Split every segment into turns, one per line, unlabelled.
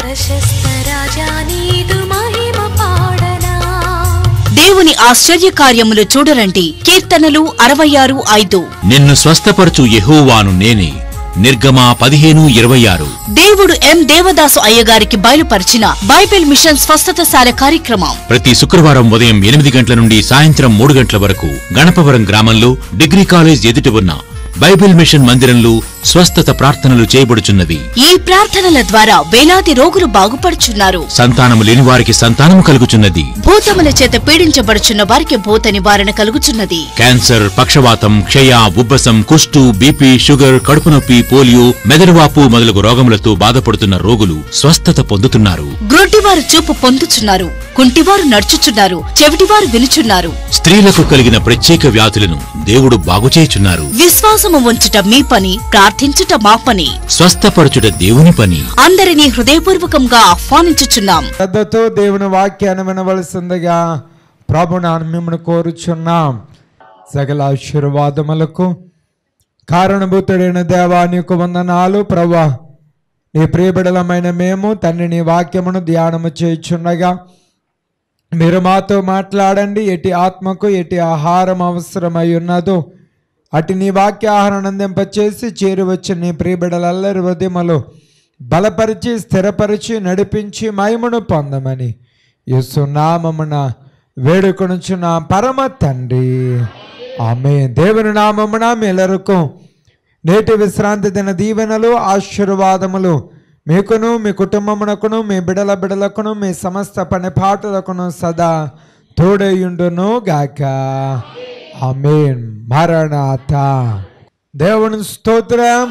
ప్రశస్త రాజా నీదు మహిమ పాడనా
దేవుని ఆశ్చర్య కార్యములు చూడరండి కీర్తనలు అరవై ఆరు ఐదు
నిన్ను స్వస్థపరచు యెహోవాను నేనే నిర్గమ పదిహేను ఇరవై ఆరు
దేవుడు ఎం దేవదాసు అయ్యగారికి బయలుపరిచిన బైబిల్ మిషన్ స్వస్థతశాల కార్యక్రమం
ప్రతి శుక్రవారం ఉదయం ఎనిమిది గంటల నుండి సాయంత్రం మూడు గంటల వరకు గణపవరం గ్రామంలో డిగ్రీ కాలేజ్ ఎదుట ఉన్న బైబిల్ మిషన్ మందిరంలో స్వస్థత ప్రార్థనలు చేయబడుచున్నవి
ఈ ప్రార్థనల ద్వారా వేలాది రోగులు బాగుపడుచున్నారు
సంతానము లేని వారికి సంతానము కలుగుచున్నది
భూతముల చేత పీడించబడుచున్న వారికి భూత నివారణ కలుగుచున్నది
క్యాన్సర్ పక్షవాతం క్షయ ఉబ్బసం కుష్టు బీపీ షుగర్ కడుపు నొప్పి పోలియో మెదడువాపు మొదలగు రోగములతో బాధపడుతున్న రోగులు స్వస్థత పొందుతున్నారు
గ్రుడ్డివారు చూపు పొందుచున్నారు కుంటివారు నడుచుచున్నారు చెవిటివారు వినుచున్నారు
స్త్రీలకు కలిగిన ప్రత్యేక వ్యాధులను దేవుడు బాగుచేయుచున్నారు
విశ్వాసము ఉంచుట మీ పని ప్రార్థించుట మా పని
స్వస్థపరచుట దేవుని పని
అందరినీ హృదయపూర్వకంగా ఆహ్వానించుచున్నాం
శ్రద్ధతో దేవుని వాక్యాన్ని వినవలసిందిగా ప్రభు నాన్న మిమ్మల్ని కోరుచున్నాం సకల ఆశీర్వాదములకు కారణభూతుడైన దేవా నీకు వందనాలు ప్రభా నీ ప్రియబిడలమైన మేము తండ్రి నీ వాక్యమును ధ్యానము చేయుచుండగా మీరు మాతో మాట్లాడండి ఎటి ఆత్మకు ఎటి ఆహారం అవసరమై ఉన్నదో అటు నీ వాక్యాహారం అందింపచేసి చేరువచ్చిన నీ ప్రియబిడలల్లరి హృదయములు బలపరిచి స్థిరపరిచి నడిపించి మహిమను పొందమని యేసునామమున వేడుకొనుచున్న పరమ తండ్రి ఆమె దేవుని నామమున మీలరకు నేటి విశ్రాంతి దిన దీవెనలు ఆశీర్వాదములు మీకును మీ కుటుంబమునకును మీ బిడల బిడలకును మీ సమస్త పనిపాటులకును సదా తోడయుండును గాక ఆమేన్ మరణాత దేవుని స్తోత్రం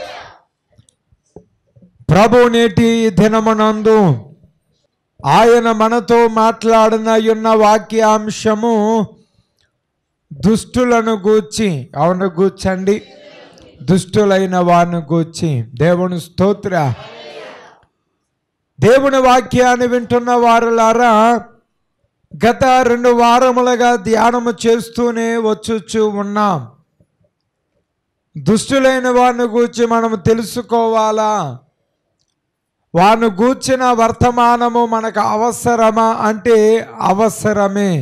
ప్రభు నేటి దినమునందు ఆయన మనతో మాట్లాడిన ఉన్న వాక్యాంశము దుష్టులను గూర్చి అవును గూర్చండి దుష్టులైన వారిని గూర్చి దేవుని స్తోత్ర దేవుని వాక్యాన్ని వింటున్న వారులారా గత రెండు వారములుగా ధ్యానము చేస్తూనే వచ్చుచు ఉన్నాం దుష్టులైన వారిని గూర్చి మనం తెలుసుకోవాలా వారిని గూర్చిన వర్తమానము మనకు అవసరమా అంటే అవసరమే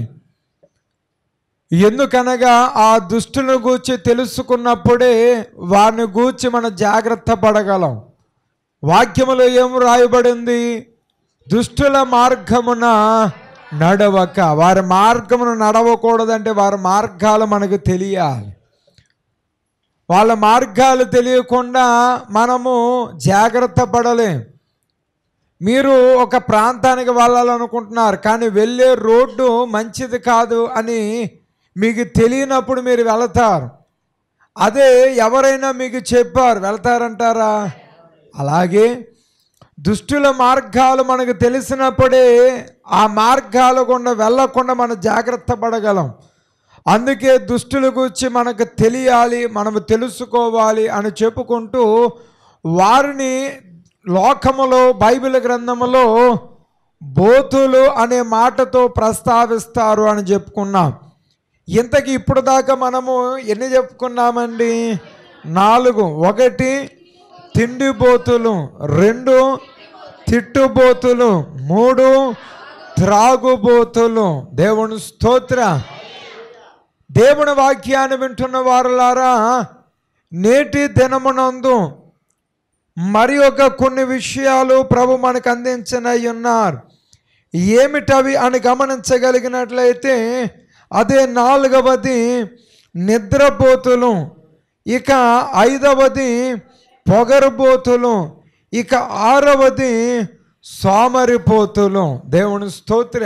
ఎందుకనగా ఆ దుష్టులను గూర్చి తెలుసుకున్నప్పుడే వారిని గూర్చి మనం జాగ్రత్త పడగలం వాక్యములో ఏం రాయబడింది దుష్టుల మార్గమున నడవక వారి మార్గమును నడవకూడదంటే వారి మార్గాలు మనకు తెలియాలి వాళ్ళ మార్గాలు తెలియకుండా మనము జాగ్రత్త పడలేం మీరు ఒక ప్రాంతానికి వెళ్ళాలనుకుంటున్నారు కానీ వెళ్ళే రోడ్డు మంచిది కాదు అని మీకు తెలియనప్పుడు మీరు వెళతారు అదే ఎవరైనా మీకు చెప్పారు వెళ్తారంటారా అలాగే దుష్టుల మార్గాలు మనకు తెలిసినప్పుడే ఆ మార్గాల గుండా వెళ్ళకుండా మనం జాగ్రత్త పడగలం అందుకే దుష్టుల గురించి మనకు తెలియాలి మనము తెలుసుకోవాలి అని చెప్పుకుంటూ వారిని లోకములో బైబిల్ గ్రంథములో బోతులు అనే మాటతో ప్రస్తావిస్తారు అని చెప్పుకున్నాం ఇంతకి ఇప్పుడు దాకా మనము ఎన్ని చెప్పుకున్నామండి నాలుగు ఒకటి తిండిబోతులు రెండు తిట్టుబోతులు మూడు త్రాగుబోతులు దేవుని స్తోత్ర దేవుని వాక్యాన్ని వింటున్న వారులారా నేటి దినమునందు మరి ఒక కొన్ని విషయాలు ప్రభు మనకు అందించనై ఉన్నారు ఏమిటవి అని గమనించగలిగినట్లయితే అదే నాలుగవది నిద్రపోతులు ఇక ఐదవది పొగరుబోతులు ఇక ఆరవది సోమరిపోతులు దేవుని స్తోత్ర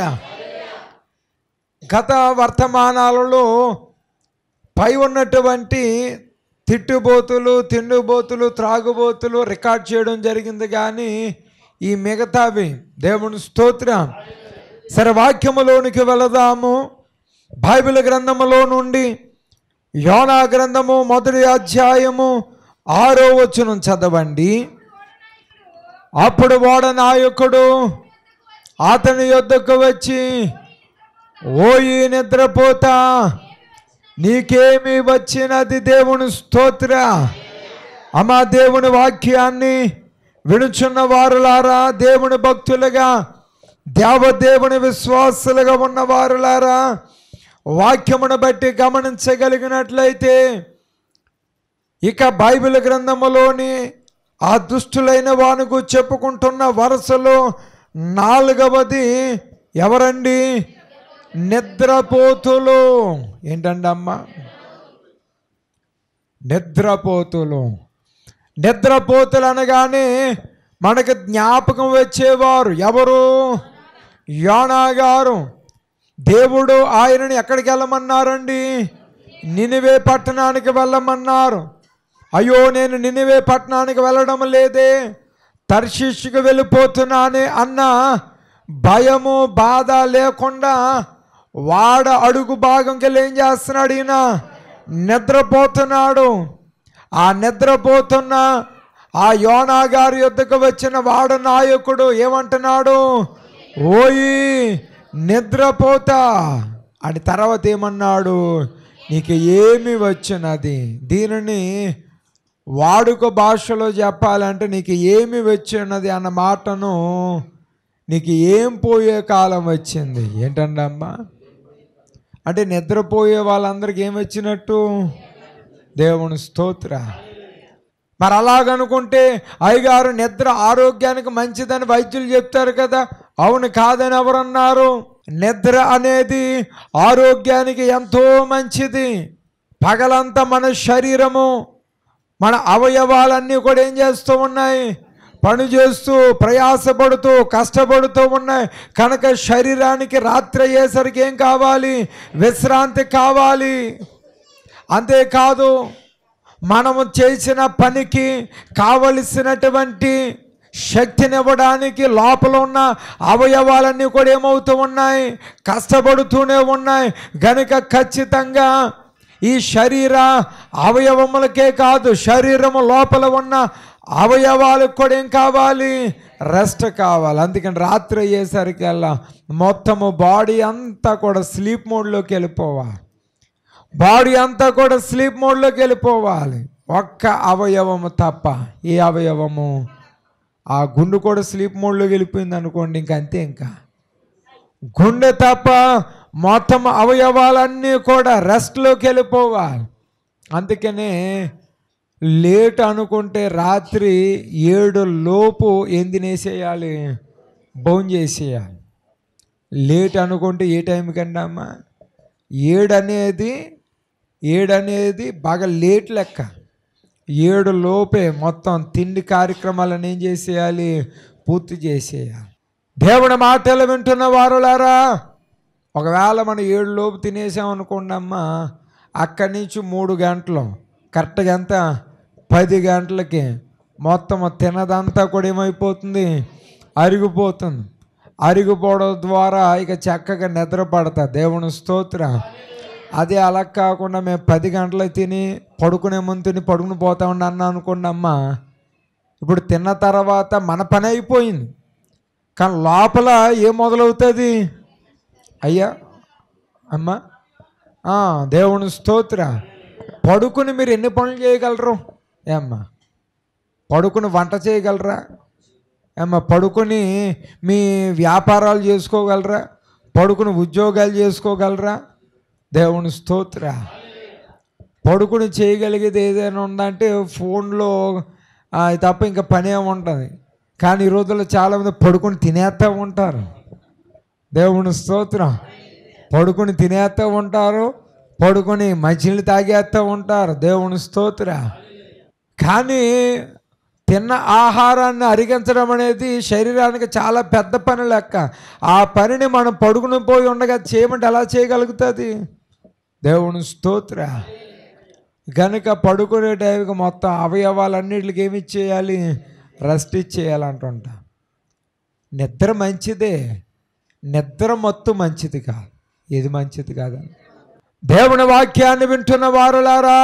గత వర్తమానాలలో పై ఉన్నటువంటి తిట్టుబోతులు తిండిబోతులు త్రాగుబోతులు రికార్డ్ చేయడం జరిగింది కానీ ఈ మిగతావి దేవుని స్తోత్రం సరే వాక్యములోనికి వెళదాము బైబిల్ గ్రంథములో నుండి యోనా గ్రంథము మొదటి అధ్యాయము ఆరో వచనం చదవండి అప్పుడు వాడ నాయకుడు అతని యొద్దకు వచ్చి ఓయి నిద్రపోతా నీకేమి వచ్చినది దేవుని స్తోత్ర అమ్మా దేవుని వాక్యాన్ని వినుచున్న వారులారా దేవుని భక్తులుగా దేవదేవుని విశ్వాసులుగా ఉన్న వారులారా వాక్యమును బట్టి గమనించగలిగినట్లయితే ఇక బైబిల్ గ్రంథములోని ఆ దుష్టులైన వానుకు చెప్పుకుంటున్న వరుసలో నాలుగవది ఎవరండి నిద్రపోతులు ఏంటండి అమ్మా నిద్రపోతులు నిద్రపోతులు అనగానే మనకు జ్ఞాపకం వచ్చేవారు ఎవరు యోనా గారు దేవుడు ఆయనని ఎక్కడికి వెళ్ళమన్నారండి నినివే పట్టణానికి వెళ్ళమన్నారు అయ్యో నేను నినివే పట్టణానికి వెళ్ళడం లేదే తర్శిష్కి వెళ్ళిపోతున్నానే అన్న భయము బాధ లేకుండా వాడ అడుగు భాగంకి వెళ్ళి ఏం చేస్తున్నాడు ఈయన నిద్రపోతున్నాడు ఆ నిద్రపోతున్న ఆ యోనా గారి యొద్దకు వచ్చిన వాడ నాయకుడు ఏమంటున్నాడు ఓయి నిద్రపోతా అని తర్వాత ఏమన్నాడు నీకు ఏమి వచ్చినది దీనిని వాడుక భాషలో చెప్పాలంటే నీకు ఏమి వచ్చినది అన్న మాటను నీకు ఏం పోయే కాలం వచ్చింది ఏంటండి అమ్మా అంటే నిద్రపోయే వాళ్ళందరికీ ఏం వచ్చినట్టు దేవుని స్తోత్ర మరి అలాగనుకుంటే అయ్యగారు నిద్ర ఆరోగ్యానికి మంచిదని వైద్యులు చెప్తారు కదా అవును కాదని ఎవరన్నారు నిద్ర అనేది ఆరోగ్యానికి ఎంతో మంచిది పగలంతా మన శరీరము మన అవయవాలన్నీ కూడా ఏం చేస్తూ ఉన్నాయి పని చేస్తూ ప్రయాసపడుతూ కష్టపడుతూ ఉన్నాయి కనుక శరీరానికి రాత్రి అయ్యేసరికి ఏం కావాలి విశ్రాంతి కావాలి అంతేకాదు మనము చేసిన పనికి కావలసినటువంటి శక్తినివ్వడానికి లోపల ఉన్న అవయవాలన్నీ కూడా ఏమవుతూ ఉన్నాయి కష్టపడుతూనే ఉన్నాయి గనుక ఖచ్చితంగా ఈ శరీర అవయవములకే కాదు శరీరము లోపల ఉన్న అవయవాలకు కూడా ఏం కావాలి రెస్ట్ కావాలి అందుకని రాత్రి అయ్యేసరికల్లా మొత్తము బాడీ అంతా కూడా స్లీప్ మోడ్లోకి వెళ్ళిపోవాలి బాడీ అంతా కూడా స్లీప్ మోడ్లోకి వెళ్ళిపోవాలి ఒక్క అవయవము తప్ప ఏ అవయవము ఆ గుండు కూడా స్లీప్ మోడ్లోకి వెళ్ళిపోయింది అనుకోండి ఇంక అంతే ఇంకా గుండె తప్ప మొత్తం అవయవాలన్నీ కూడా రెస్ట్లోకి వెళ్ళిపోవాలి అందుకనే లేట్ అనుకుంటే రాత్రి ఏడు లోపు ఏం తినేసేయాలి బౌన్ చేసేయాలి లేట్ అనుకుంటే ఏ టైంకి అండి అమ్మా ఏడు అనేది ఏడు అనేది బాగా లేట్ లెక్క ఏడు లోపే మొత్తం తిండి కార్యక్రమాలను ఏం చేసేయాలి పూర్తి చేసేయాలి దేవుడి మాటలు వింటున్న వారులారా ఒకవేళ మనం ఏడు లోపు తినేసాం అనుకోండి అమ్మా అక్కడి నుంచి మూడు గంటలు కరెక్ట్గా ఎంత పది గంటలకి మొత్తం తినదంతా కూడా ఏమైపోతుంది అరిగిపోతుంది అరిగిపోవడం ద్వారా ఇక చక్కగా నిద్ర పడతా దేవుని స్తోత్ర అదే అలా కాకుండా మేము పది గంటలకు తిని పడుకునే ముందు తిని పడుకుని పోతా ఉండి అన్నా అనుకోండి అమ్మా ఇప్పుడు తిన్న తర్వాత మన పని అయిపోయింది కానీ లోపల ఏం మొదలవుతుంది అయ్యా అమ్మా ఆ, దేవుని స్తోత్ర పడుకుని మీరు ఎన్ని పనులు చేయగలరు ఏమ్మా పడుకుని వంట చేయగలరా ఏమ్మా పడుకుని మీ వ్యాపారాలు చేసుకోగలరా పడుకుని ఉద్యోగాలు చేసుకోగలరా దేవుని స్తోత్ర పడుకుని చేయగలిగేది ఏదైనా ఉందంటే ఫోన్లో ఆ, తప్ప ఇంకా పని ఏముంటుంది కానీ ఈ రోజుల్లో చాలామంది పడుకుని తినేస్తూ ఉంటారు దేవుని స్తోత్రం పడుకుని తినేస్తూ ఉంటారు పడుకొని మంచినీళ్ళు తాగేస్తూ ఉంటారు దేవుని స్తోత్ర కానీ తిన్న ఆహారాన్ని అరిగించడం అనేది శరీరానికి చాలా పెద్ద పని లెక్క ఆ పనిని మనం పడుకుని పోయి ఉండగా చేయమంటే ఎలా చేయగలుగుతుంది దేవుని స్తోత్ర గనుక పడుకునే టైంకి మొత్తం అవయవాలన్నిటికి ఏమి ఇచ్చేయాలి రెస్ట్ ఇచ్చేయాలంటుంటా నిద్ర మంచిదే నిద్ర మత్తు మంచిది కాదు ఇది మంచిది కాదని దేవుని వాక్యాన్ని వింటున్న వారులారా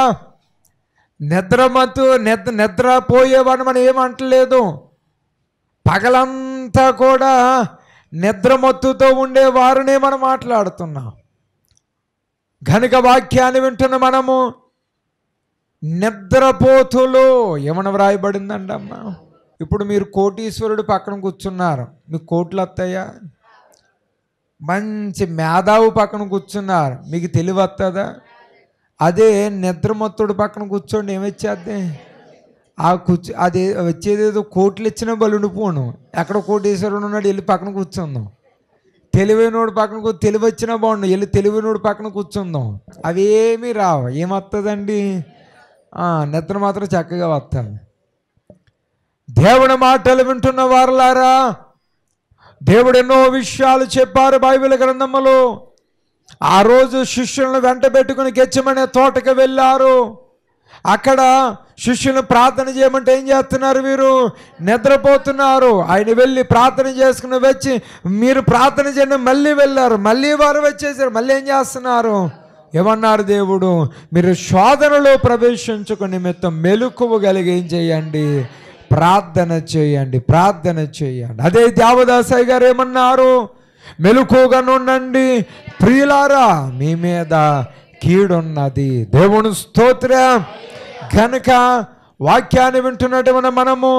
నిద్ర మత్తు నిద్ర నిద్ర పోయేవాడిని మనం ఏమంటలేదు పగలంతా కూడా నిద్ర మత్తుతో ఉండే వారినే మనం మాట్లాడుతున్నాం ఘనిక వాక్యాన్ని వింటున్న మనము నిద్రపోతులు ఏమని వ్రాయబడిందండి అమ్మా ఇప్పుడు మీరు కోటీశ్వరుడు పక్కన కూర్చున్నారు మీకు కోట్లు వస్తాయా మంచి మేధావు పక్కన కూర్చున్నారు మీకు తెలివి వస్తుందా అదే నిద్రమత్తుడు పక్కన కూర్చోండి ఏమొచ్చేద్ది ఆ కూర్చో అది వచ్చేది ఏదో కోట్లు ఇచ్చిన బలుండిపోను ఎక్కడ కోటేశ్వరుడు ఉన్నాడు వెళ్ళి పక్కన కూర్చుందాం తెలివైనోడు పక్కన కూ తెలివి వచ్చినా బాగుండు వెళ్ళి తెలివైనోడు పక్కన కూర్చుందాం అవేమీ రావు ఏమొస్తుందండి ఆ, నిద్ర మాత్రం చక్కగా వస్తుంది దేవుని మాటలు వింటున్న వారులారా దేవుడు ఎన్నో విషయాలు చెప్పారు బైబిల్ గ్రంథములో ఆ రోజు శిష్యులను వెంట పెట్టుకుని గెచ్చమనే తోటకు వెళ్ళారు అక్కడ శిష్యులను ప్రార్థన చేయమంటే ఏం చేస్తున్నారు వీరు నిద్రపోతున్నారు ఆయన వెళ్ళి ప్రార్థన చేసుకుని వచ్చి మీరు ప్రార్థన చేయండి మళ్ళీ వెళ్ళారు మళ్ళీ వారు వచ్చేసారు మళ్ళీ ఏం చేస్తున్నారు ఏమన్నారు దేవుడు మీరు శోధనలో ప్రవేశించుకు నిమిత్తం మెలకువ కలిగి ఏం చేయండి ప్రార్థన చేయండి ప్రార్థన చేయండి అదే దేవదాసాయి గారు ఏమన్నారు మెలకుగా నుండండి ప్రియులారా మీ మీద కీడున్నది దేవుని స్తోత్ర కనుక వాక్యాన్ని వింటున్నటువంటి మనము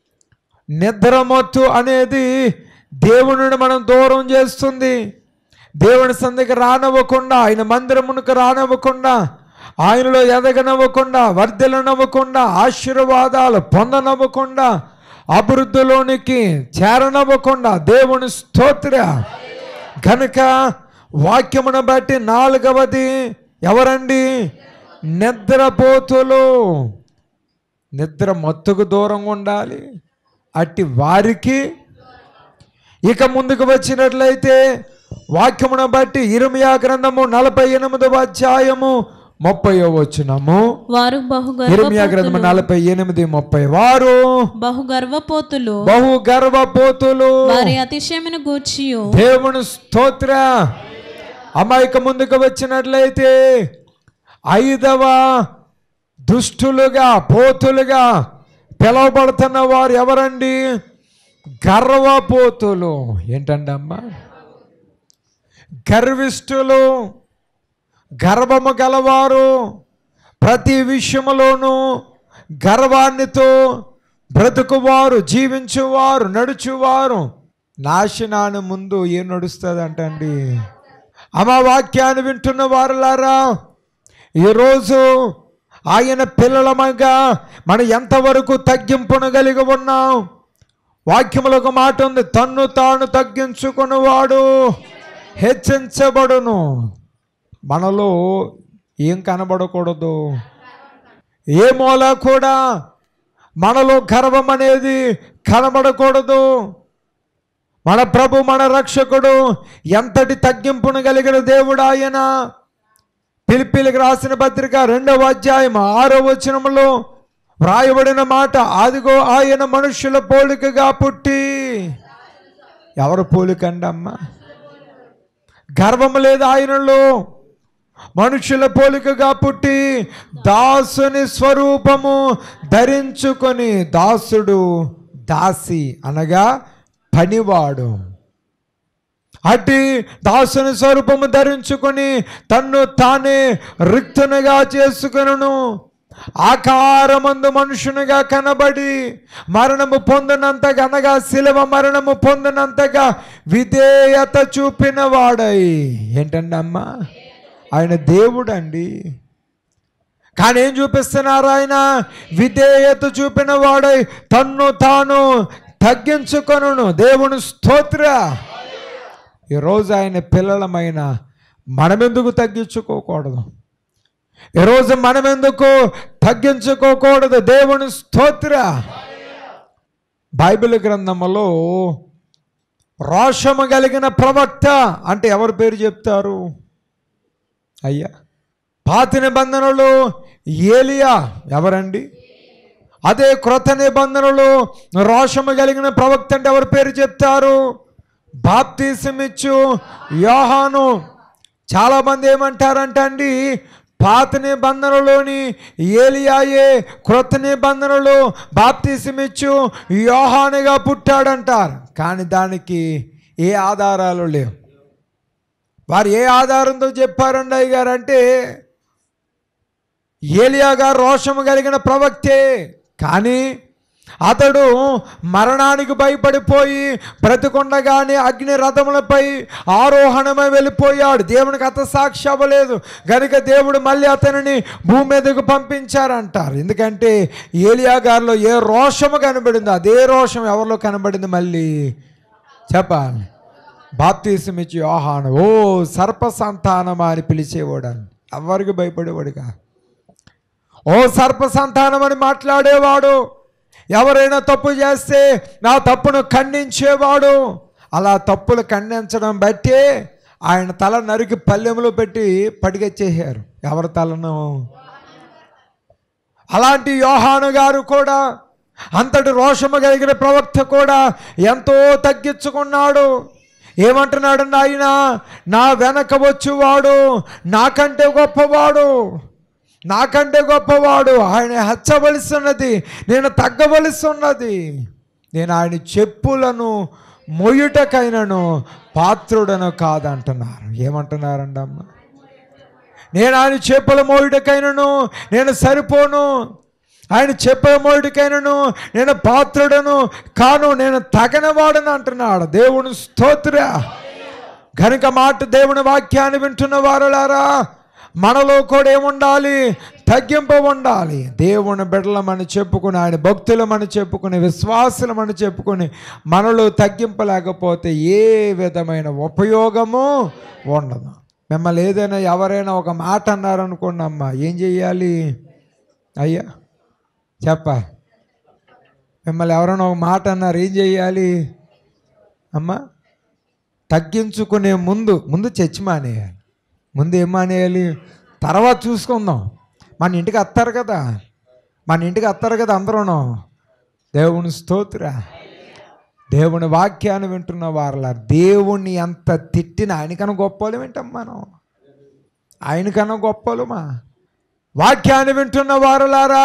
నిద్రమొత్తు అనేది దేవునిని మనం దూరం చేస్తుంది దేవుని సందికి రానివ్వకుండా ఆయన మందిరమునకు రానివ్వకుండా ఆయనలో ఎదగనవ్వకుండా వర్ధలనవ్వకుండా ఆశీర్వాదాలు పొందనవ్వకుండా అభివృద్ధిలోనికి చేరనవ్వకుండా దేవుని స్తోత్ర కనుక వాక్యమును బట్టి నాలుగవది ఎవరండి నిద్రపోతులు నిద్ర మత్తుకు దూరంగా ఉండాలి అట్టి వారికి ఇక ముందుకు వచ్చినట్లయితే వాక్యమును బట్టి ఇరుమియా గ్రంథము నలభై ఎనిమిదవ అధ్యాయము ముప్పై వచ్చినము
వారు
ఇరుమియా గ్రంథము
బహుగర్భపోతులు
నలభై ఎనిమిది ముప్పై వారు
బహుగర్భపోతులు
బహు గర్వపోతులు
వారి అతిశయమును గూర్చియు
దేవుని స్తోత్ర అమాయక ముందుకు వచ్చినట్లయితే ఐదవ దుష్టులుగా పోతులుగా పిలువబడుతున్న వారు ఎవరండి గర్వపోతులు ఏంటండి అమ్మా గర్విష్ఠులు గర్వము గలవారు ప్రతి విషయములోనూ గర్వాన్నితో బ్రతుకువారు జీవించువారు నడుచువారు నాశనాన్ని ముందు ఏం నడుస్తుంది అంటండి అమ్మ వాక్యాన్ని వింటున్న వారులారా ఈరోజు ఆయన పిల్లలమగా మనం ఎంతవరకు తగ్గింపును కలిగి ఉన్నాం వాక్యములో ఒక మాట ఉంది తన్ను తాను తగ్గించుకున్నవాడు హెచ్చించబడును మనలో ఏం కనబడకూడదు ఏ మూల కూడా మనలో గర్వం అనేది కనబడకూడదు మన ప్రభు మన రక్షకుడు ఎంతటి తగ్గింపును కలిగిన దేవుడు ఆయన పిలిపిలికి రాసిన పత్రిక రెండవ అధ్యాయం ఆరో వచనంలో వ్రాయబడిన మాట అదిగో ఆయన మనుషుల పోలికగా పుట్టి ఎవరు పోలికండి అమ్మా గర్వం లేదు ఆయనలో మనుషుల పోలికగా పుట్టి దాసుని స్వరూపము ధరించుకొని దాసుడు దాసి అనగా పనివాడు అట్టి దాసుని స్వరూపము ధరించుకొని తన్ను తానే రిక్తునిగా చేసుకును ఆకారమందు మనుషునిగా కనబడి మరణము పొందినంతగా అనగా శిలవ మరణము పొందినంతగా విధేయత చూపిన వాడై ఏంటండి అమ్మా ఆయన దేవుడండి కానీ ఏం చూపిస్తున్నారు ఆయన విధేయత చూపిన వాడై తన్ను తాను తగ్గించుకొనును దేవుని స్తోత్ర ఈరోజు ఆయన పిల్లలమైన మనమెందుకు తగ్గించుకోకూడదు ఈరోజు మనమెందుకు తగ్గించుకోకూడదు దేవుని స్తోత్ర బైబిల్ గ్రంథములో రోషము కలిగిన ప్రవక్త అంటే ఎవరి పేరు చెప్తారు అయ్యా పాత నిబంధనలు ఏలియా ఎవరండి అదే క్రొత్త నిబంధనలు రోషము కలిగిన ప్రవక్త అంటే ఎవరి పేరు చెప్తారు బాప్తీసమిచ్చు యోహాను చాలామంది ఏమంటారంట అండి పాత నిబంధనలోని ఏలియాయే క్రొత్త నిబంధనలు బాప్తీసమిచ్చు యోహానుగా పుట్టాడంటారు కానీ దానికి ఏ ఆధారాలు లేవు వారు ఏ ఆధారంతో చెప్పారండి అయ్య గారు అంటే ఏలియా గారు రోషము కలిగిన ప్రవక్తే కానీ అతడు మరణానికి భయపడిపోయి బ్రతికొండగానే అగ్ని రథములపై ఆరోహణమై వెళ్ళిపోయాడు దేవునికి అత సాక్షి అవ్వలేదు గనుక దేవుడు మళ్ళీ అతనిని భూమి మీదకు పంపించారంటారు ఎందుకంటే ఏలియా గారిలో ఏ రోషము కనబడిందో అదే రోషం ఎవరిలో కనబడింది మళ్ళీ చెప్పాలి బాప్తీసం ఇచ్చి యోహాను ఓ సర్ప సంతానమా అని పిలిచేవాడు ఎవరికి భయపడేవాడుగా ఓ సర్ప సంతానం అని మాట్లాడేవాడు ఎవరైనా తప్పు చేస్తే నా తప్పును ఖండించేవాడు అలా తప్పులు ఖండించడం బట్టి ఆయన తల నరికి పల్లెంలో పెట్టి పడిగచ్చేసారు ఎవరి తలను అలాంటి యోహాను గారు కూడా అంతటి రోషము కలిగిన ప్రవక్త కూడా ఎంతో తగ్గించుకున్నాడు ఏమంటున్నాడు ఆయన నా వెనక వచ్చువాడు నాకంటే గొప్పవాడు నాకంటే గొప్పవాడు ఆయన హెచ్చవలసి ఉన్నది నేను తగ్గవలసి ఉన్నది నేను ఆయన చెప్పులను మొయ్యుటకైనను పాత్రుడను కాదంటున్నారు ఏమంటున్నారండి అమ్మ నేను ఆయన చెప్పుల మోయుడికైనను నేను సరిపోను ఆయన చెప్పుల మోయుడికైనను నేను పాత్రుడను కాను నేను తగనవాడని అంటున్నాడు దేవుని స్తోత్ర కనుక మాట దేవుని వాక్యాన్ని వింటున్న వారులారా మనలో కూడా ఏముండాలి తగ్గింపు ఉండాలి దేవుని బిడ్డలమని చెప్పుకుని ఆయన భక్తులమని చెప్పుకుని విశ్వాసులమని చెప్పుకుని మనలో తగ్గింపు లేకపోతే ఏ విధమైన ఉపయోగము ఉండదు మిమ్మల్ని ఏదైనా ఎవరైనా ఒక మాట అన్నారనుకోండి అమ్మా ఏం చెయ్యాలి అయ్యా చెప్ప మిమ్మల్ని ఎవరైనా ఒక మాట అన్నారు ఏం చెయ్యాలి అమ్మా తగ్గించుకునే ముందు ముందు చర్చి మానేయాలి ముందు ఏం మానేయాలి తర్వాత చూసుకుందాం మన ఇంటికి వస్తారు కదా మన ఇంటికి వస్తారు కదా అందరూను దేవుని స్తోత్ర దేవుని వాక్యాన్ని వింటున్న వారలా దేవుణ్ణి ఎంత తిట్టిన ఆయనకన్నా గొప్పలు వింటాం మనం ఆయనకన్నా గొప్పలుమా వాక్యాన్ని వింటున్న వారులారా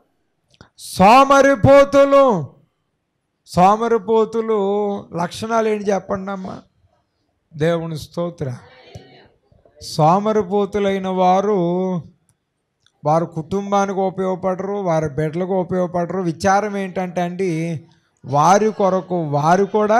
సోమరిపోతులు సోమరిపోతులు లక్షణాలు ఏంటి చెప్పండి అమ్మా దేవుని స్తోత్ర సోమరిపోతులైన వారు వారి కుటుంబానికి ఉపయోగపడరు వారి బిడ్డలకు ఉపయోగపడరు విచారం ఏంటంటే అండి వారి కొరకు వారు కూడా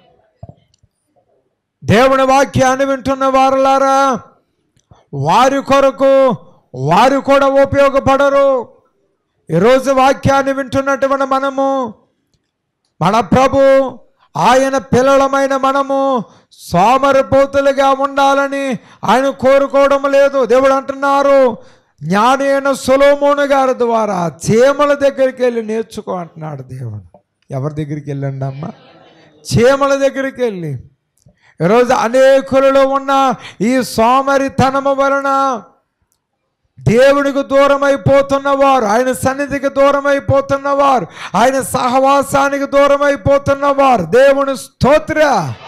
దేవుని వాక్యాన్ని వింటున్న వారులారా వారి కొరకు వారు కూడా ఉపయోగపడరు ఈరోజు వాక్యాన్ని వింటున్నటువంటి మనము మన ప్రభు ఆయన పిల్లలమైన మనము సోమరిపోతులుగా ఉండాలని ఆయన కోరుకోవడం లేదు దేవుడు అంటున్నారు జ్ఞానైన సులోమోను గారి ద్వారా చీమల దగ్గరికి వెళ్ళి నేర్చుకో అంటున్నాడు దేవుడు ఎవరి దగ్గరికి వెళ్ళండి అమ్మ చీమల దగ్గరికి వెళ్ళి ఈరోజు అనేకులలో ఉన్న ఈ సోమరితనము వలన దేవునికి దూరం అయిపోతున్నవారు ఆయన సన్నిధికి దూరం అయిపోతున్నవారు ఆయన సహవాసానికి దూరం అయిపోతున్నవారు దేవుని స్తోత్ర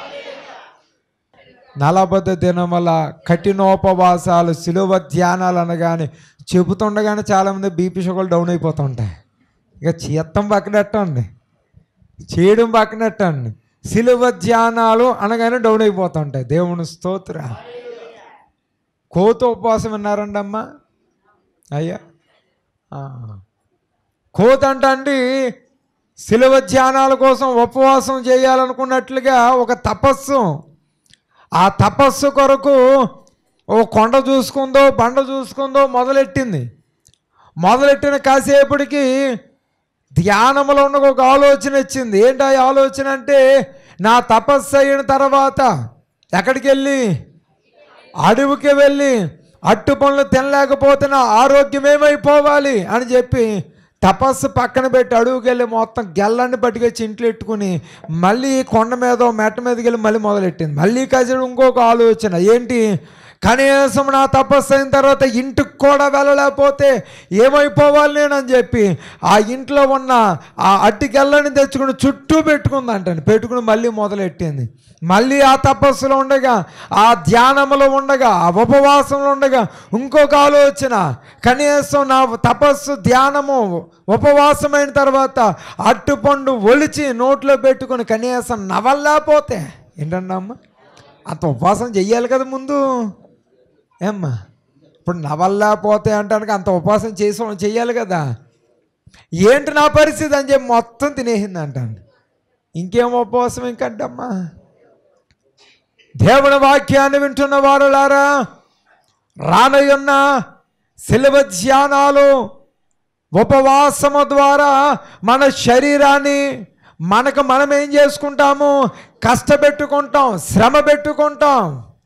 నలబద్ధ దినముల కఠినోపవాసాలు సిలువ ధ్యానాలు అనగానే చెబుతుండగానే చాలామంది బీపీ షుగర్లు డౌన్ అయిపోతుంటాయి ఇక చీత్తం పక్కనట్టండి చేయడం పక్కనట్టండి సిలువ ధ్యానాలు అనగానే డౌన్ అయిపోతుంటాయి దేవుని స్తోత్ర కోత ఉపవాసం విన్నారండి అమ్మా అయ్యా ఆ. కోత అంట అండి శిలువ ధ్యానాల కోసం ఉపవాసం చేయాలనుకున్నట్లుగా ఒక తపస్సు ఆ తపస్సు కొరకు ఓ కొండ చూసుకుందో బండ చూసుకుందో మొదలెట్టింది మొదలెట్టిన కాసేపటికి ధ్యానంలో ఉన్న ఒక ఆలోచన వచ్చింది ఏంటి ఆ ఆలోచన అంటే నా తపస్సు అయిన తర్వాత ఎక్కడికి వెళ్ళి అడవికి వెళ్ళి అట్టు పనులు తినలేకపోతే నా ఆరోగ్యం ఏమైపోవాలి అని చెప్పి తపస్సు పక్కన పెట్టి అడుగుకి వెళ్ళి మొత్తం గెల్లాన్ని పట్టుకొచ్చి ఇంట్లో ఎట్టుకుని మళ్ళీ కొండ మీద మెట్ట మీదకి వెళ్ళి మళ్ళీ మొదలెట్టింది మళ్ళీ కజడు ఇంకొక ఆలోచన ఏంటి కనీసం నా తపస్సు అయిన తర్వాత ఇంటికి కూడా వెళ్ళలేకపోతే ఏమైపోవాలి నేను అని చెప్పి ఆ ఇంట్లో ఉన్న ఆ అట్టికెళ్ళని తెచ్చుకుని చుట్టూ పెట్టుకుందంటండి పెట్టుకుని మళ్ళీ మొదలెట్టింది మళ్ళీ ఆ తపస్సులో ఉండగా ఆ ధ్యానంలో ఉండగా ఆ ఉపవాసంలో ఉండగా ఇంకొక ఆలోచన కనీసం నా తపస్సు ధ్యానము ఉపవాసమైన తర్వాత అట్టుపండు ఒలిచి నోట్లో పెట్టుకొని కనీసం నవల్లేకపోతే ఏంటండి అమ్మ అంత ఉపవాసం చెయ్యాలి కదా ముందు ఏమ్మా ఇప్పుడు నవల్లేకపోతే అంటానికి అంత ఉపవాసం చేసి చెయ్యాలి కదా ఏంటి నా పరిస్థితి అని చెప్పి మొత్తం తినేసింది అంటాను ఇంకేం ఉపవాసం ఇంకంటమ్మా దేవుని వాక్యాన్ని వింటున్న వారులారా రానయ్యున్న శిలువ ధ్యానాలు ఉపవాసము ద్వారా మన శరీరాన్ని మనకు మనం ఏం చేసుకుంటాము కష్టపెట్టుకుంటాం శ్రమ పెట్టుకుంటాం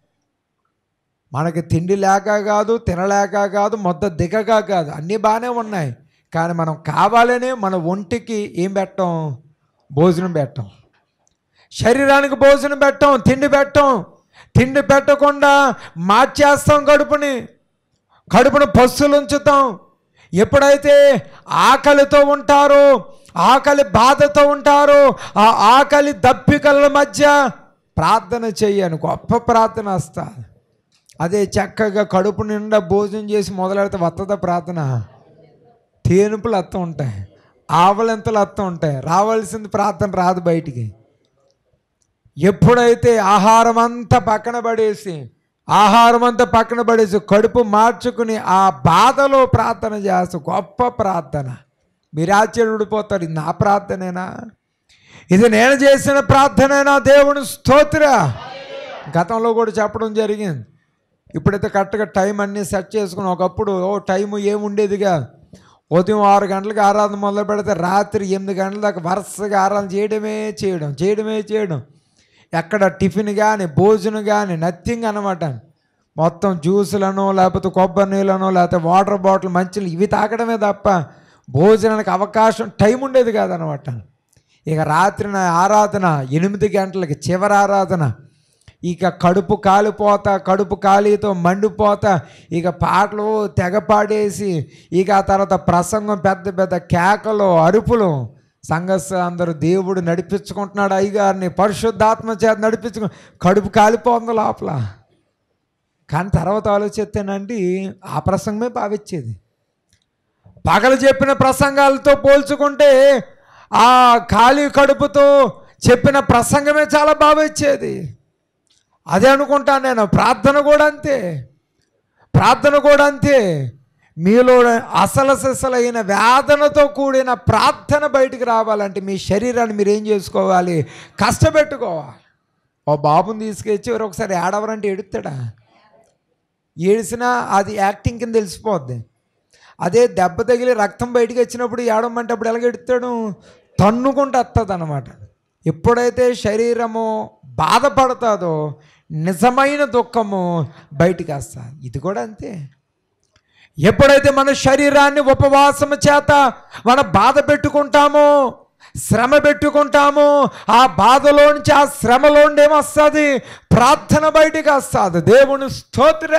మనకి తిండి లేక కాదు తినలేక కాదు మొద్ద దిగగా కాదు అన్నీ బాగానే ఉన్నాయి కానీ మనం కావాలని మన ఒంటికి ఏం పెట్టం భోజనం పెట్టం శరీరానికి భోజనం పెట్టం తిండి పెట్టం తిండి పెట్టకుండా మార్చేస్తాం కడుపుని కడుపును పస్సులు ఉంచుతాం ఎప్పుడైతే ఆకలితో ఉంటారో ఆకలి బాధతో ఉంటారో ఆ ఆకలి దప్పికల మధ్య ప్రార్థన చెయ్యను గొప్ప ప్రార్థన వస్తా అదే చక్కగా కడుపు నిండా భోజనం చేసి మొదలెడితే వత్తద ప్రార్థన తేనుపులు అత్త ఉంటాయి ఆవలింతలు అత్త ఉంటాయి రావాల్సింది ప్రార్థన రాదు బయటికి ఎప్పుడైతే ఆహారం అంతా పక్కన పడేసి ఆహారం అంతా పక్కన పడేసి కడుపు మార్చుకుని ఆ బాధలో ప్రార్థన చేస్తూ గొప్ప ప్రార్థన మీరు ఆశ్చర్యపడిపోతారు ఇది నా ప్రార్థనేనా ఇది నేను చేసిన ప్రార్థనేనా దేవుని స్తోత్ర గతంలో కూడా చెప్పడం జరిగింది ఇప్పుడైతే కరెక్ట్గా టైం అన్నీ సెట్ చేసుకుని ఒకప్పుడు ఓ టైము ఏముండేదిగా ఉదయం ఆరు గంటలకు ఆరాధన మొదలు పెడితే రాత్రి ఎనిమిది గంటల దాకా వరుసగా ఆరాధన చేయడమే చేయడం చేయడమే చేయడం ఎక్కడ టిఫిన్ కానీ భోజనం కానీ నథింగ్ అనమాట మొత్తం జ్యూసులను లేకపోతే కొబ్బరి నీళ్ళను లేకపోతే వాటర్ బాటిల్ మంచిలు ఇవి తాగడమే తప్ప భోజనానికి అవకాశం టైం ఉండేది కాదనమాట ఇక రాత్రి నా ఆరాధన ఎనిమిది గంటలకి చివరి ఆరాధన ఇక కడుపు కాలిపోతా కడుపు కాలితో మండిపోతా ఇక పాటలు తెగ పాడేసి ఇక ఆ తర్వాత ప్రసంగం పెద్ద పెద్ద కేకలు అరుపులు సంఘస్ అందరూ దేవుడు నడిపించుకుంటున్నాడు అయ్యగారిని పరిశుద్ధాత్మ చేత నడిపించుకు కడుపు కాలిపోతుంది లోపల కానీ తర్వాత ఆలోచిస్తేనండి ఆ ప్రసంగమే భావించేది పగలు చెప్పిన ప్రసంగాలతో పోల్చుకుంటే ఆ ఖాళీ కడుపుతో చెప్పిన ప్రసంగమే చాలా బాగా ఇచ్చేది అదే అనుకుంటాను నేను ప్రార్థన కూడా అంతే ప్రార్థన కూడా అంతే మీలో అసలు సిసలైన వేదనతో కూడిన ప్రార్థన బయటికి రావాలంటే మీ శరీరాన్ని మీరు ఏం చేసుకోవాలి కష్టపెట్టుకోవాలి ఓ బాబుని తీసుకొచ్చి ఎవరు ఒకసారి ఏడవరంటే ఎడుతాడా ఏడిసినా అది యాక్టింగ్ కింద తెలిసిపోద్ది అదే దెబ్బ తగిలి రక్తం బయటికి వచ్చినప్పుడు ఏడమంటే అప్పుడు ఎలాగ ఎడుతాడు తన్నుకుంటూ వస్తుంది అనమాట ఎప్పుడైతే శరీరము బాధపడుతుందో నిజమైన దుఃఖము బయటికి వస్తుంది ఇది కూడా అంతే ఎప్పుడైతే మన శరీరాన్ని ఉపవాసము చేత మన బాధ పెట్టుకుంటామో శ్రమ పెట్టుకుంటామో ఆ బాధలో నుంచి ఆ శ్రమలో నుండి ఏమొస్తుంది ప్రార్థన బయటికి వస్తుంది దేవుని స్తోత్ర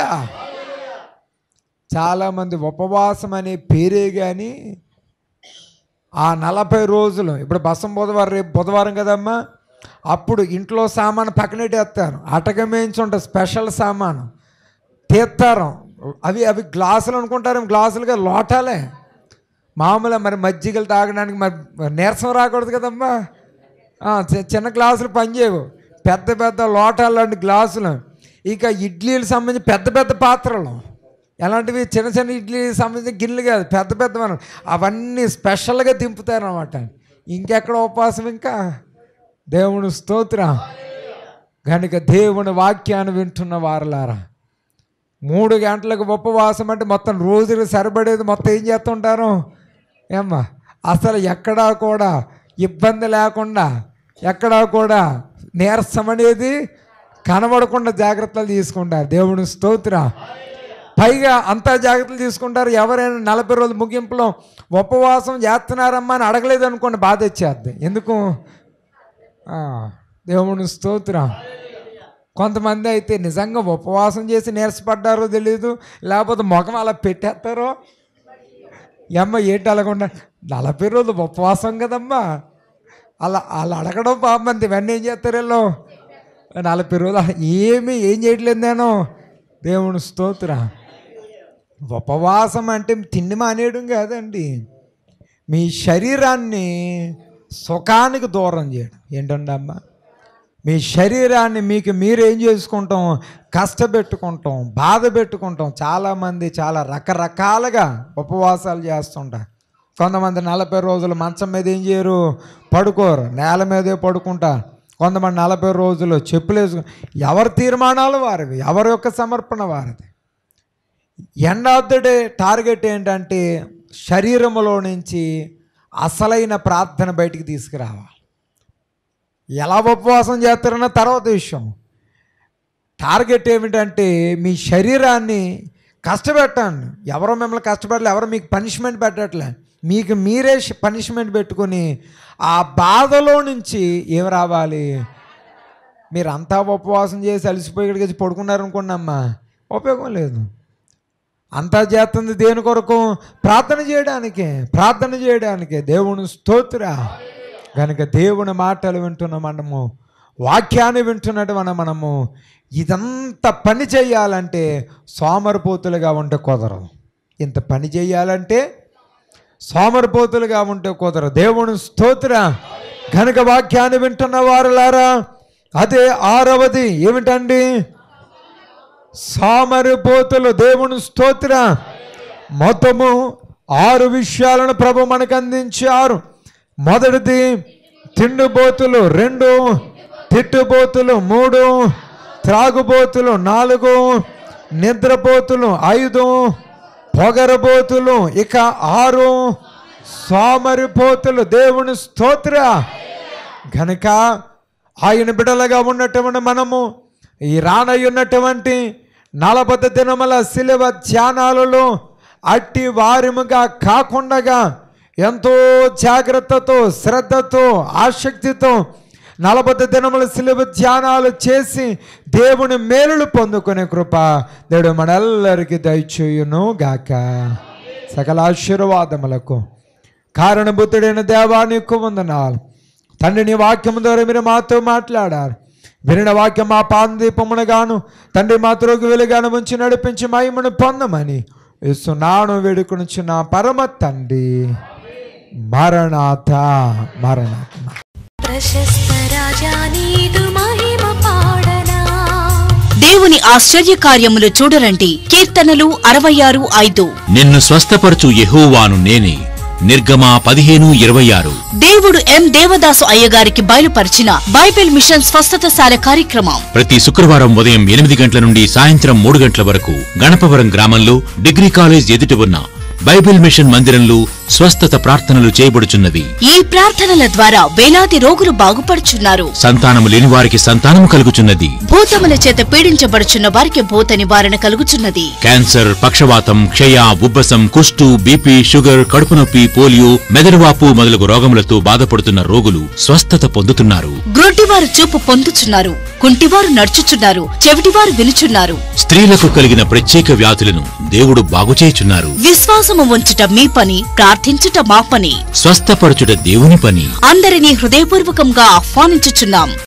చాలామంది ఉపవాసం అనే పేరే కానీ ఆ నలభై రోజులు ఇప్పుడు బసం బుధవారం రేపు బుధవారం కదమ్మా అప్పుడు ఇంట్లో సామాను పక్కనెట్టేస్తారు అటకమేయించుంటారు స్పెషల్ సామాను తీస్తారం అవి అవి గ్లాసులు అనుకుంటారు గ్లాసులుగా లోటాలే మామూలుగా మరి మజ్జిగలు తాగడానికి మరి నీరసం రాకూడదు కదమ్మా ఆ, చి- చిన్న గ్లాసులు పనిచేయవు పెద్ద పెద్ద లోటాలు లాంటి గ్లాసులు ఇక ఇడ్లీలకు సంబంధించి పెద్ద పెద్ద పాత్రలు ఎలాంటివి చిన్న చిన్న ఇడ్లీకి సంబంధించిన గిన్నెలు కాదు పెద్ద పెద్ద మనం అవన్నీ స్పెషల్గా దింపుతారు అనమాట ఇంకెక్కడ ఉపవాసం ఇంకా దేవుని స్తోత్రం కనుక దేవుని వాక్యాన్ని వింటున్న వారలారా మూడు గంటలకు ఉపవాసం అంటే మొత్తం రోజులు సరిపడేది మొత్తం ఏం చేస్తుంటారు ఏమ్మా అసలు ఎక్కడా కూడా ఇబ్బంది లేకుండా ఎక్కడా కూడా నీరసం అనేది కనబడకుండా జాగ్రత్తలు తీసుకుంటారు దేవుని స్తోత్ర పైగా అంతా జాగ్రత్తలు తీసుకుంటారు ఎవరైనా నలభై రోజుల ముగింపులో ఉపవాసం చేస్తున్నారమ్మా అని అడగలేదు అనుకోండి బాధ వచ్చేద్ది ఎందుకు ఆ, దేవుని స్తోత్రం కొంతమంది అయితే నిజంగా ఉపవాసం చేసి నీరసపడ్డారో తెలియదు లేకపోతే ముఖం అలా పెట్టేస్తారో అమ్మ ఏంటి అలాగకుండా నలభై రోజులు ఉపవాసం కదమ్మా అలా అలా అడగడం బాగుంది ఇవన్నీ ఏం చేస్తారు వీళ్ళు నలభై రోజులు ఏమి ఏం చేయట్లేదు నేను దేవుని స్తోత్ర ఉపవాసం అంటే తిండి మానేయడం కాదండి మీ శరీరాన్ని సుఖానికి దూరం చేయడం ఏంటండి అమ్మా మీ శరీరాన్ని మీకు మీరు ఏం చేసుకుంటాం కష్టపెట్టుకుంటాం బాధ పెట్టుకుంటాం చాలామంది చాలా రకరకాలుగా ఉపవాసాలు చేస్తుంటారు కొంతమంది నలభై రోజులు మంచం మీద ఏం చేయరు పడుకోరు నేల మీదే పడుకుంటారు కొంతమంది నలభై రోజులు చెప్పులు వేసుకు ఎవరి తీర్మానాలు వారివి ఎవరి యొక్క సమర్పణ వారిది end of the day target ఏంటంటే శరీరములో నుంచి అసలైన ప్రార్థన బయటికి తీసుకురావాలి ఎలా ఉపవాసం చేస్తారన్న తర్వాత విషయం టార్గెట్ ఏమిటంటే మీ శరీరాన్ని కష్టపెట్టండి ఎవరో మిమ్మల్ని కష్టపెట్టలే ఎవరో మీకు పనిష్మెంట్ పెట్టట్లే మీకు మీరే పనిష్మెంట్ పెట్టుకొని ఆ బాధలో నుంచి ఏం రావాలి మీరు అంతా ఉపవాసం చేసి అలసిపోయి ఇక్కడికి పడుకున్నారనుకోండమ్మా ఉపయోగం లేదు అంతా చేస్తుంది దేని కొరకు ప్రార్థన చేయడానికే ప్రార్థన చేయడానికే దేవుని స్తోత్ర కనుక దేవుని మాటలు వింటున్న మనము వాక్యాన్ని వింటున్నటువంటి మనము ఇదంతా పని చేయాలంటే సోమరిపోతులుగా ఉంటే కుదరదు ఇంత పని చేయాలంటే సోమరిపోతులుగా ఉంటే కుదరదు దేవుని స్తోత్ర కనుక వాక్యాన్ని వింటున్న వారులారా అదే ఆరవది ఏమిటండి సామరిపోతులు దేవుని స్తోత్ర మొత్తము ఆరు విషయాలను ప్రభు మనకు అందించారు మొదటిది తిండిబోతులు రెండు తిట్టుబోతులు మూడు త్రాగుబోతులు నాలుగు నిద్రపోతులు ఐదు పొగరబోతులు ఇక ఆరు సోమరిపోతులు దేవుని స్తోత్ర గనుక ఆయన బిడలుగా ఉన్నటువంటి మనము ఈ రానయ్యున్నటువంటి నలభై దినముల శిలువ ధ్యానాలలో అట్టి వారిముగా కాకుండా ఎంతో జాగ్రత్తతో శ్రద్ధతో ఆసక్తితో నలభై దినముల శిలువ ధ్యానాలు చేసి దేవుని మేలులు పొందుకునే కృప దేవుడు మనందరికీ దయచేయును గాక సకల ఆశీర్వాదములకు కారణభూతుడైన దేవానికి వందనాలు తండ్రి నీ వాక్యం ద్వారా మీరు మాతో మాట్లాడారు వినిన వాక్యం మా పాందీపమునగాను తండ్రి మా త్రోగి వెలుగాను ఉంచి నడిపించి మహిమను పొందమని ఇస్తున్నాను వేడుకొనుచు నా పరమ తండ్రి మరణాత మరణాత్మ
ప్రశస్త రాజా నీదు మహిమ పాడనా
దేవుని ఆశ్చర్య కార్యములు చూడరండి కీర్తనలు అరవై ఆరు ఐదు
నిన్ను స్వస్థపరచు యెహోవాను నేనే నిర్గమ పదిహేను ఇరవై ఆరు
దేవుడు ఎం దేవదాసు అయ్యగారికి బయలుపరిచిన బైబిల్ మిషన్ స్వస్థతశాల కార్యక్రమం
ప్రతి శుక్రవారం ఉదయం ఎనిమిది గంటల నుండి సాయంత్రం మూడు గంటల వరకు గణపవరం గ్రామంలో డిగ్రీ కాలేజ్ ఎదుట ఉన్న బైబిల్ మిషన్ మందిరంలో స్వస్థత ప్రార్థనలు చేయబడుచున్నవి
ఈ ప్రార్థనల ద్వారా వేలాది రోగులు బాగుపడుచున్నారు
సంతానము లేని వారికి సంతానము కలుగుచున్నది
భూతముల చేత పీడించబడుచున్న వారికి భూత నివారణ కలుగుచున్నది
క్యాన్సర్ పక్షవాతం క్షయ ఉబ్బసం కుష్టు బీపీ షుగర్ కడుపు నొప్పి పోలియో మెదడువాపు మొదలగు రోగములతో బాధపడుతున్న రోగులు స్వస్థత పొందుతున్నారు
గ్రొడ్డివారు చూపు పొందుచున్నారు కుంటివారు నడుచుచున్నారు చెవిటివారు వినుచున్నారు
స్త్రీలకు కలిగిన ప్రత్యేక వ్యాధులను దేవుడు బాగుచేయుచున్నారు
విశ్వాసము ఉంచుట మీ పని ప్రార్థించుట మా పని
స్వస్థపరచుట దేవుని పని
అందరినీ హృదయపూర్వకంగా ఆహ్వానించుచున్నాం